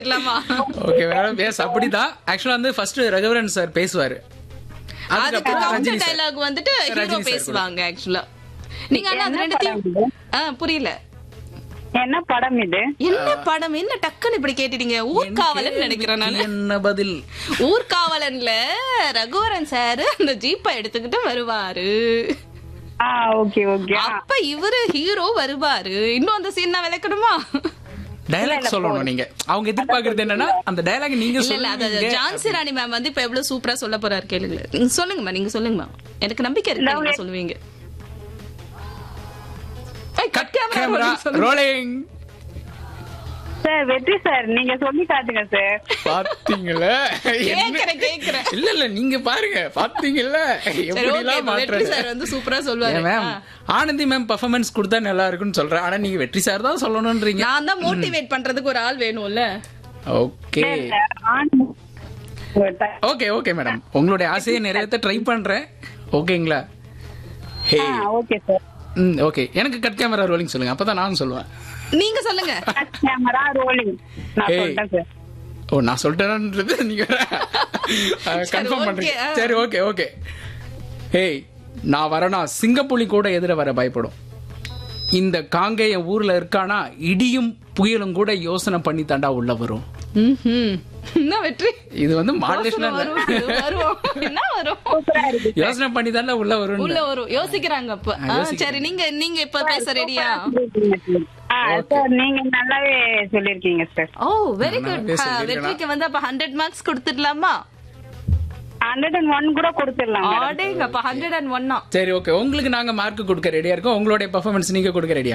இல்லாமா okay madam yes அப்படிதான் ஆக்சுவலா வந்து ஃபர்ஸ்ட் ரகுவரன் சார் பேசுவாரு அதுக்கு அதுக்கப்புறம் கவுண்டர் ரஜினி சார் டயலாக் வந்துட்டு ரஜினி ஹீரோ sir பேசுவாங்க ஆக்சுவலா நீங்க ஆனா அது என்ன ரெண்டுத்தையும் படம் இது? ஆ, புரியல என்ன படம் இது என்ன படம் என்ன டக்குன்னு இப்படி கேட்டுட்டீங்க ஊர்காவலன் நினைக்கிறேன் நானு என்ன பதில் ஊர்காவலன்ல ரகுவரன் சார் அந்த ஜீப்பை எடுத்துக்கிட்டு வருவாரு ஆ ஓகே ஓகே அப்ப இவரு ஹீரோ வருவாரு இன்னும் அந்த சீன் நான் விளக்கணுமா டயலாக் சொல்லணும் நீங்க அவங்க எதிர்பார்க்கறது என்னன்னா அந்த டயலாக் நீங்க இல்ல இல்ல அது சொல்லுவீங்க ஜான்சி ராணி மேம் வந்து இப்ப எவ்வளவு சூப்பரா சொல்ல போறாரு கேளுங்க நீங்க சொல்லுங்கம்மா நீங்க சொல்லுங்கம்மா எனக்கு நம்பிக்கை இருக்கு நீங்க சொல்லுவீங்க ஏய், cut camera கேமரா rolling சொல்லுங்க. ரோலிங் சார் வெற்றி சார் நீங்க சொல்லி காட்டுங்க சார் பாத்தீங்களா என்ன- கேக்குறேன் கேக்குறேன் இல்ல இல்ல நீங்க பாருங்க பாத்தீங்கல்ல சரி எப்படி ஓகே எல்லாம் வெற்றி மாற்றுறது சார் வந்து சூப்பரா சொல்லுவாரு ஏன் மேம் ஆ. ஆனந்தி மேம் பெர்ஃபார்மன்ஸ் கொடுத்தா நல்லா இருக்கும்னு சொல்றேன் ஆனா நீங்க வெற்றி சார் தான் சொல்லணும்ன்றீங்க நான் தான் மோட்டிவேட் பண்றதுக்கு ஒரு ஆள் வேணும்ல ஓகே ஆண் ஒரு த- ஓகே ஓகே மேடம் உங்களுடைய ஆசையை நிறைவேற்ற ட்ரை பண்றேன் ஓகேங்களா ஹே ஆ ஓகே சார் ம் ஓகே எனக்கு கட் கேமரா ரோலிங் சொல்லுங்க அப்பதான் நானும் சொல்லுவேன் நீங்க சொல்லுங்க கேமரா ரோலிங் நான் ஏய். சொல்லிட்டேன் சார் ஓ நான் சொல்லிட்டேன்ன்றது நீங்க கன்ஃபார்ம் okay, பண்றீங்க ஆ. சரி ஓகே ஓகே ஹேய் நான் வரனா சிங்கப்புலி கூட எதிர வர பயப்படும் இந்த காங்கேய ஊர்ல இருக்கானா இடியும் புயலும் கூட யோசனை பண்ணி தாண்டா உள்ள வரும் ம்ஹும். என்ன வெற்றி இது வந்து மாடுலேஷன் வரும் இது வரும் என்ன வரும் சூப்பரா இருக்கு யோசனை பண்ணி தாண்டா உள்ள வரும் உள்ள வரும் யோசிக்கிறாங்க அப்ப ஆ, சரி நீங்க நீங்க இப்ப பேச ரெடியா ஆ சார் நீங்க நல்லாவே சொல்லிருக்கீங்க சார் ஓ வெரி குட் நல்லாவே சொல்லிருக்கேனா? வெற்றிக்கு வந்து அப்ப ஹண்ட்ரட் மார்க்ஸ் கொடுத்துடலாமா ஹண்ட்ரட் அண்ட் ஒன் கூட கொடுத்துடலாம் madam. ஆடேங்க அப்ப ஹண்ட்ரட் அண்ட் ஒன்னா சரி ஓகே உங்களுக்கு நாங்க மார்க் கொடுக்க ரெடியா இருக்கோம் உங்களுடைய பெர்ஃபார்மன்ஸ் நீங்க கொடுக்க ரெடியா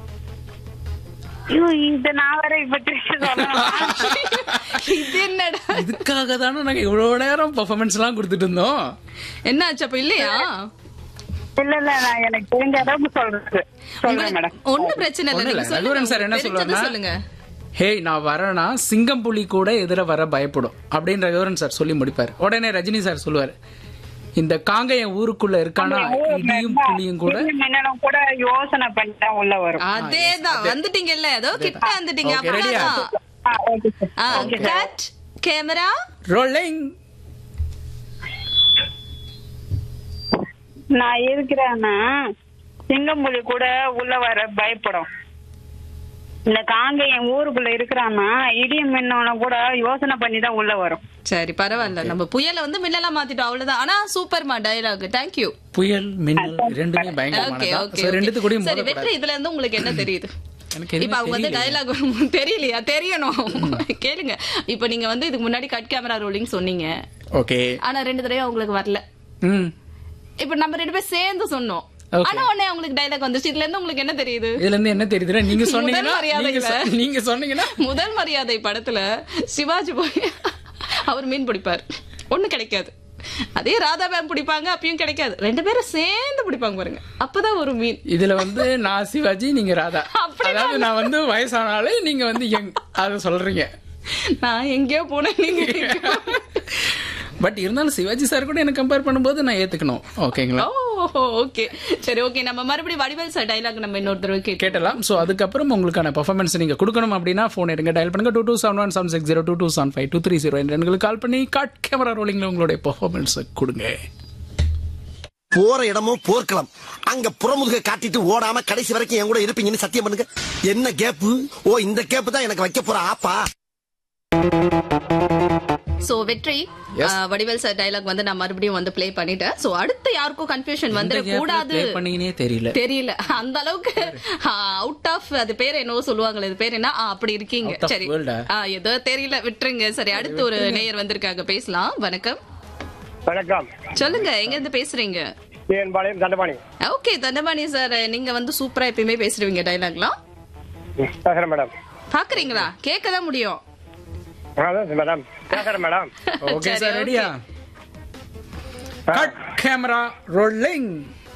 ஐயோ, இது நான் வேற இப்ப திருப்பி சொல்லணும் இது என்னடா இதுக்காக தானே நாங்க இவ்வளவு நேரம் பெர்ஃபார்மன்ஸ் எல்லாம் கொடுத்துட்டு இருந்தோம் என்ன ஆச்சு அப்ப இல்லையா இல்ல இல்ல நான் எனக்கு தெரிஞ்ச அளவுக்கு சொல்றது சொல்றேன் மேடம் ஒண்ணும் பிரச்சனை இல்ல ஒண்ணும் நீங்க இல்ல. சொல்லுங்க ரகுவரன் சார் என்ன தெரிஞ்சதை சொல்லுவாருன்னா, சொல்லுங்க ஹேய் நான் வரேனா சிங்கம் புலி கூட எதிர வர பயப்படும் அப்படின்னு ரகுவரன் சார் சொல்லி முடிப்பார் உடனே ரஜினி சார் சொல்லுவார் இந்த காங்கேயம் ஊருக்குள்ள இருக்கானா இடியும் புலியும் கூட இடியும் மின்னலும் கூட யோசனை பண்ணி தான் உள்ள வரும் அதேதான் வந்துட்டீங்கல்ல ஏதோ கிட்ட வந்துட்டீங்க Okay, ready ஆ? அவ்வளவுதான் ஆ, okay sir. Cut camera rolling நான் இருக்கிறேன்னா சிங்கம்புலி கூட உள்ள வர பயப்படும் இந்த காங்கேயம் ஊருக்குள்ள இருக்கிறான்னா இடியும் மின்னோன கூட யோசனை பண்ணி தான் உள்ள வரும் சரி பரவாயில்ல நம்ம புயல வந்து மின்னலா மாத்திட்டோம் அவ்வளவுதான் ஆனா சூப்பர்மா டயலாக் தேங்க்யூ புயல் மின்னல் ரெண்டுமே ஓகே பயங்கரமானதா ஓகே So, ரெண்டுத்து கூடயும் சரி மோதக்கூடாது. வெற்றி இதுல இருந்து உங்களுக்கு என்ன தெரியுது எனக்கு எதுவுமே இப்ப அவங்க வந்து தெரியலையே. டயலாக் தெரியலையா தெரியணும் கேளுங்க இப்ப நீங்க வந்து இதுக்கு முன்னாடி கட் கேமரா ரோலிங் சொன்னீங்க ஓகே ஆனா ரெண்டு தடவை அவங்களுக்கு வரல ம் இப்ப நம்ம ரெண்டு பேரும் சேர்ந்து சொன்னோம் Okay. ஆனா உடனே அவங்களுக்கு டயலாக் வந்துச்சு இதுல இருந்து உங்களுக்கு என்ன தெரியுது இதுல இருந்து என்ன தெரியுதுன்னா நீங்க சொன்னீங்கன்னா மரியாதை நீங்க சொ- இல்ல. நீங்க சொன்னீங்கன்னா முதல் மரியாதை படத்துல சிவாஜி போய் அவர் மீன் பிடிப்பார் ஒண்ணு கிடைக்காது அதே ராதா மேம் பிடிப்பாங்க அப்பயும் கிடைக்காது ரெண்டு பேரும் சேர்ந்து பிடிப்பாங்க பாருங்க அப்பதான் ஒரு மீன் இதுல வந்து நான் சிவாஜி நீங்க ராதா அப்படி அதாவது நான் வந்து வயசானாலே நீங்க வந்து யங் அத சொல்றீங்க நான் எங்கேயோ போனேன் நீங்க எங்கேயோ பட் இருந்தாலும் சிவாஜி சார் கூட எனக்கு கம்பேர் பண்ணும்போது நான் ஏத்துக்கணும் ஓகேங்களா ஓ ஓகே சரி ஓகே நம்ம மறுபடியும் வடிவேல் சார் டைலாக் நம்ம இன்னொரு தடவை கேட்டு கேட்டலாம் சோ அதுக்கப்புறம் உங்களுக்கான பெர்ஃபார்மன்ஸ் நீங்க கொடுக்கணும் அப்படின்னா போன் எடுங்க டயல் பண்ணுங்க two two seven one seven six zero two two seven five two three zero எங்களுக்கு கால் பண்ணி காட் கேமரா ரோலிங்ல உங்களுடைய பெர்ஃபார்மன்ஸ் கொடுங்க போற இடமும் போர்க்களம் அங்க புறமுதுக காட்டிட்டு ஓடாம கடைசி வரைக்கும் என் கூட இருப்பீங்கன்னு சத்தியம் பண்ணுங்க என்ன கேப்பு ஓ இந்த கேப்பு தான் எனக்கு வைக்க போற ஆப்பா சோ வெற்றி ஆ, வடிவேல் சார் டைலாக் வந்து நான் மறுபடியும் வந்து ப்ளே பண்ணிட்டேன் சோ அடுத்து யாருக்கும் கன்ஃபியூஷன் வந்துட கூடாது ப்ளே பண்ணீங்கன்னே தெரியல தெரியல அந்த அளவுக்கு அவுட் ஆஃப் அது பேர் என்னவோ சொல்லுவாங்களே இது பேர் என்ன ஆ, அப்படி இருக்கீங்க Out of சரி world ஆ? ஆ, ஏதோ தெரியல விட்டுருங்க சரி அடுத்து ஒரு நேயர் வந்திருக்காங்க பேசலாம் வணக்கம் வணக்கம் சொல்லுங்க எங்க இருந்து பேசுறீங்க என் பாளையம் தண்டபாணி ஓகே தண்டபாணி சார் நீங்க வந்து சூப்பரா எப்பயுமே பேசுறீங்க டைலாக்லாம் பேசுறேன் மேடம் பாக்குறீங்களா கேட்கதான் முடியும் அதான் மேடம் பேசுறேன் மேடம் ஓகே சரி, சார் okay. ரெடியா கட் கேமரா ரோலிங்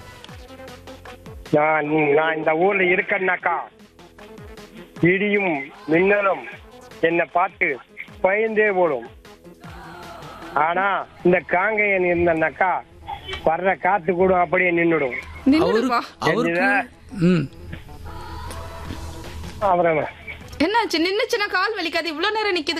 நான் நான் இந்த ஊர்ல இருக்கேன்னாக்கா இடியும் மின்னலும் என்னை பார்த்து பயந்தே போடும் ஆனா இந்த காங்கையன் இருந்தனாக்கா வர்ற காத்து கூட அப்படியே நின்னுடும் நின்னுடுமா அவருக்கு ம் அப்புறம் என்னாச்சு நின்னுச்சுன்னா கால் வலிக்காது இவ்வளவு நேரம் நிக்குது